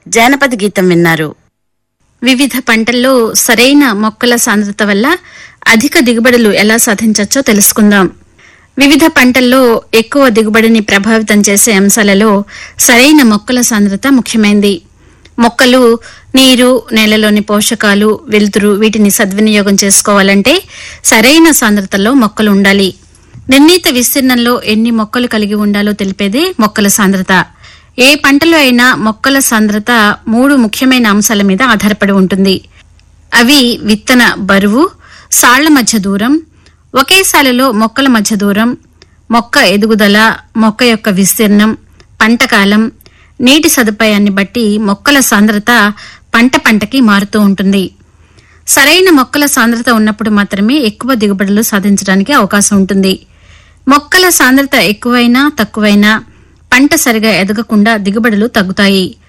జానపద గీతం విన్నారు వివిధ పంటల్లో సరైన మొక్కల సాంద్రత వల్ల అధిక దిగుబడులు ఎలా సాధించవచ్చో తెలుసుకుందాం వివిధ పంటల్లో ఎక్కువ దిగుబడిని ప్రభావితం చేసే అంశాలలో సరైన మొక్కల సాంద్రత ముఖ్యమైంది మొక్కలు నీరు నేలలోని పోషకాలు వెలుతురు వీటిని సద్వినియోగం చేసుకోవాలంటే సరైన సాంద్రతలో మొక్కలు ఉండాలి నిర్ణీత విస్తీర్ణంలో ఎన్ని మొక్కలు కలిగి ఉండాలో తెలిపేదే మొక్కల సాంద్రత ఏ పంటలో అయినా మొక్కల సాంద్రత మూడు ముఖ్యమైన అంశాల మీద ఆధారపడి ఉంటుంది అవి విత్తన బరువు సాళ్ల మధ్య దూరం ఒకే సాలులో మొక్కల మధ్య దూరం మొక్క ఎదుగుదల మొక్క యొక్క విస్తీర్ణం పంట కాలం నీటి సదుపాయాన్ని బట్టి మొక్కల సాంద్రత పంట పంటకి మారుతూ ఉంటుంది సరైన మొక్కల సాంద్రత ఉన్నప్పుడు మాత్రమే ఎక్కువ దిగుబడులు సాధించడానికి అవకాశం ఉంటుంది మొక్కల సాంద్రత ఎక్కువైనా తక్కువైనా పంట సరిగా ఎదగకుండా దిగుబడులు తగ్గుతాయి